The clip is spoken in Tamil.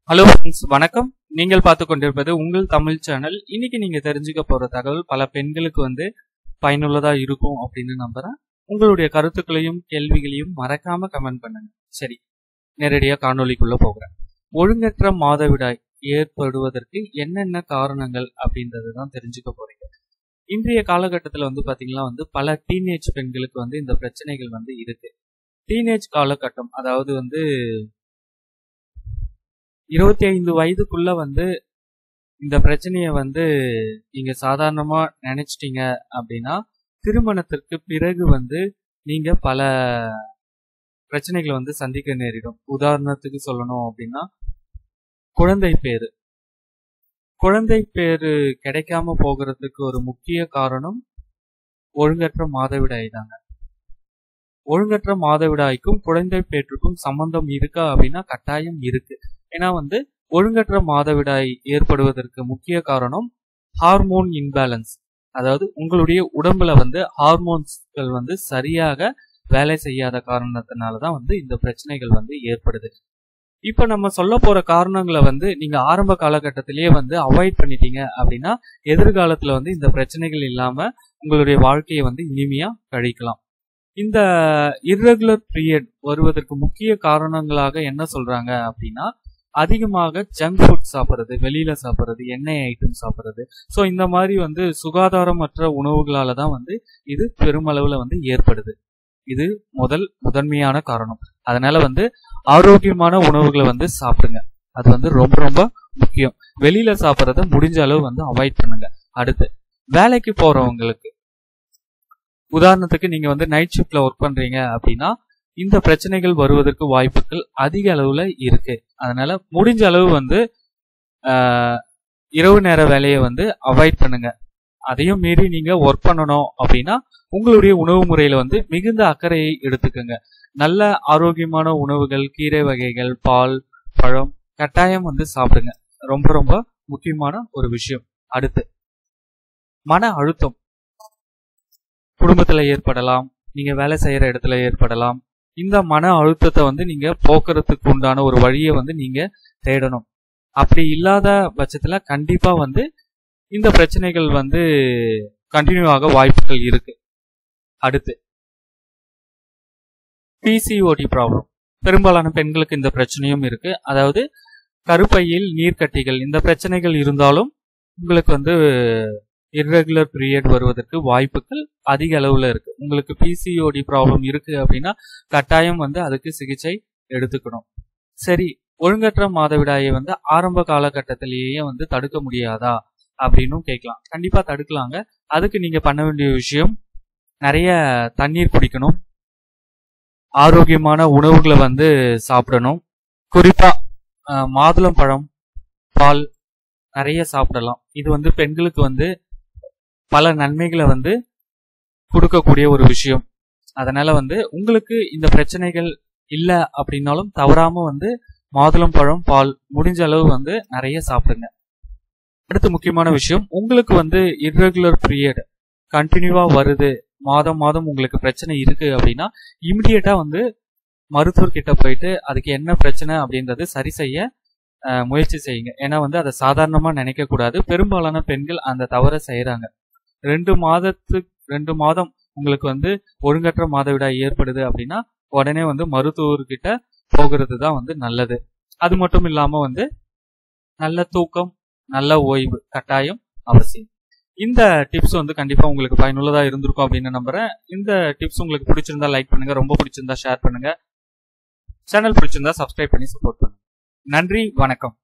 ஹலோ ஃப்ரெண்ட்ஸ் வணக்கம் நீங்கள் பார்த்து கொண்டிருப்பது உங்கள் தமிழ் சேனல் இன்னைக்கு நீங்க தெரிஞ்சுக்க போற தகவல் பல பெண்களுக்கு வந்து பயனுள்ளதா இருக்கும் அப்படின்னு நம்புறேன் உங்களுடைய கருத்துக்களையும் கேள்விகளையும் மறக்காம கமெண்ட் பண்ணுங்க சரி நேரடியா காணொளிக்குள்ள போகிறேன் ஒழுங்கற்ற மாதவிடாய் ஏற்படுவதற்கு என்னென்ன காரணங்கள் அப்படின்றது தான் தெரிஞ்சுக்க போறீங்க இன்றைய காலகட்டத்தில் வந்து பாத்தீங்கன்னா வந்து பல டீனேஜ் பெண்களுக்கு வந்து இந்த பிரச்சனைகள் வந்து இருக்கு டீனேஜ் காலகட்டம் அதாவது வந்து இருபத்தி ஐந்து வயதுக்குள்ள வந்து இந்த பிரச்சனைய வந்து நீங்க சாதாரணமா நினைச்சிட்டீங்க அப்படின்னா திருமணத்திற்கு பிறகு வந்து நீங்க பல பிரச்சனைகளை வந்து சந்திக்க நேரிடும் உதாரணத்துக்கு சொல்லணும் அப்படின்னா குழந்தை பேரு குழந்தை பேரு கிடைக்காம போகிறதுக்கு ஒரு முக்கிய காரணம் ஒழுங்கற்ற மாதவிடாய் தாங்க ஒழுங்கற்ற மாதவிடாய்க்கும் குழந்தை பேற்றுக்கும் சம்பந்தம் இருக்கா அப்படின்னா கட்டாயம் இருக்கு ஏன்னா வந்து ஒழுங்கற்ற மாதவிடாய் ஏற்படுவதற்கு முக்கிய காரணம் ஹார்மோன் இன்பேலன்ஸ் அதாவது உங்களுடைய உடம்புல வந்து ஹார்மோன்ஸ்கள் வந்து சரியாக வேலை செய்யாத காரணத்தினால தான் வந்து இந்த பிரச்சனைகள் வந்து ஏற்படுது இப்ப நம்ம சொல்ல போற காரணங்களை வந்து நீங்க ஆரம்ப காலகட்டத்திலேயே வந்து அவாய்ட் பண்ணிட்டீங்க அப்படின்னா எதிர்காலத்துல வந்து இந்த பிரச்சனைகள் இல்லாம உங்களுடைய வாழ்க்கையை வந்து இனிமையா கழிக்கலாம் இந்த இர்ரெகுலர் பீரியட் வருவதற்கு முக்கிய காரணங்களாக என்ன சொல்றாங்க அப்படின்னா அதிகமாக ஜங்க் ஃபுட் சாப்பிட்றது வெளியில சாப்பிட்றது எண்ணெய் ஐட்டம் சாப்பிட்றது ஸோ இந்த மாதிரி வந்து சுகாதாரமற்ற உணவுகளால தான் வந்து இது பெருமளவுல வந்து ஏற்படுது இது முதல் முதன்மையான காரணம் அதனால வந்து ஆரோக்கியமான உணவுகளை வந்து சாப்பிடுங்க அது வந்து ரொம்ப ரொம்ப முக்கியம் வெளியில சாப்பிட்றத முடிஞ்ச அளவு வந்து அவாய்ட் பண்ணுங்க அடுத்து வேலைக்கு போறவங்களுக்கு உதாரணத்துக்கு நீங்க வந்து நைட் ஷிப்ட்ல ஒர்க் பண்றீங்க அப்படின்னா இந்த பிரச்சனைகள் வருவதற்கு வாய்ப்புகள் அதிக அளவுல இருக்கு அதனால முடிஞ்ச அளவு வந்து இரவு நேர வேலையை வந்து அவாய்ட் பண்ணுங்க அதையும் மீறி நீங்க ஒர்க் பண்ணணும் அப்படின்னா உங்களுடைய உணவு முறையில வந்து மிகுந்த அக்கறையை எடுத்துக்கோங்க நல்ல ஆரோக்கியமான உணவுகள் கீரை வகைகள் பால் பழம் கட்டாயம் வந்து சாப்பிடுங்க ரொம்ப ரொம்ப முக்கியமான ஒரு விஷயம் அடுத்து மன அழுத்தம் குடும்பத்துல ஏற்படலாம் நீங்க வேலை செய்யற இடத்துல ஏற்படலாம் இந்த மன அழுத்தத்தை வந்து நீங்க போக்குறதுக்கு உண்டான ஒரு வழியை வந்து நீங்க தேடணும் அப்படி இல்லாத பட்சத்துல கண்டிப்பா வந்து இந்த பிரச்சனைகள் வந்து கண்டினியூ ஆக வாய்ப்புகள் இருக்கு அடுத்து பிசிஓடி ப்ராப்ளம் பெரும்பாலான பெண்களுக்கு இந்த பிரச்சனையும் இருக்கு அதாவது கருப்பையில் நீர்க்கட்டிகள் இந்த பிரச்சனைகள் இருந்தாலும் உங்களுக்கு வந்து இர்ரெகுலர் பீரியட் வருவதற்கு வாய்ப்புகள் அதிக அளவுல இருக்கு உங்களுக்கு பிசிஓடி ப்ராப்ளம் இருக்கு அப்படின்னா கட்டாயம் வந்து அதுக்கு சிகிச்சை எடுத்துக்கணும் சரி ஒழுங்கற்ற மாதவிடாயை வந்து ஆரம்ப காலகட்டத்திலேயே வந்து தடுக்க முடியாதா அப்படின்னும் கேட்கலாம் கண்டிப்பா தடுக்கலாங்க அதுக்கு நீங்க பண்ண வேண்டிய விஷயம் நிறைய தண்ணீர் குடிக்கணும் ஆரோக்கியமான உணவுகளை வந்து சாப்பிடணும் குறிப்பா மாதுளம் பழம் பால் நிறைய சாப்பிடலாம் இது வந்து பெண்களுக்கு வந்து பல நன்மைகளை வந்து கொடுக்கக்கூடிய ஒரு விஷயம் அதனால வந்து உங்களுக்கு இந்த பிரச்சனைகள் இல்லை அப்படின்னாலும் தவறாம வந்து மாதுளம் பழம் பால் முடிஞ்ச அளவு வந்து நிறைய சாப்பிடுங்க அடுத்து முக்கியமான விஷயம் உங்களுக்கு வந்து இர்ரெகுலர் பீரியட் கண்டினியூவா வருது மாதம் மாதம் உங்களுக்கு பிரச்சனை இருக்கு அப்படின்னா இமிடியேட்டா வந்து மருத்துவர்கிட்ட போயிட்டு அதுக்கு என்ன பிரச்சனை அப்படின்றது சரி செய்ய முயற்சி செய்யுங்க ஏன்னா வந்து அதை சாதாரணமா நினைக்க கூடாது பெரும்பாலான பெண்கள் அந்த தவறை செய்யறாங்க ரெண்டு மாதத்துக்கு ரெண்டு மாதம் உங்களுக்கு வந்து ஒழுங்கற்ற மாதவிடாய் ஏற்படுது அப்படின்னா உடனே வந்து மருத்துவர்கிட்ட போகிறது தான் வந்து நல்லது அது மட்டும் இல்லாம வந்து நல்ல தூக்கம் நல்ல ஓய்வு கட்டாயம் அவசியம் இந்த டிப்ஸ் வந்து கண்டிப்பா உங்களுக்கு பயனுள்ளதா இருந்திருக்கும் அப்படின்னு நம்புறேன் இந்த டிப்ஸ் உங்களுக்கு பிடிச்சிருந்தா லைக் பண்ணுங்க ரொம்ப பிடிச்சிருந்தா ஷேர் பண்ணுங்க சேனல் பிடிச்சிருந்தா சப்ஸ்கிரைப் பண்ணி சப்போர்ட் பண்ணுங்க நன்றி வணக்கம்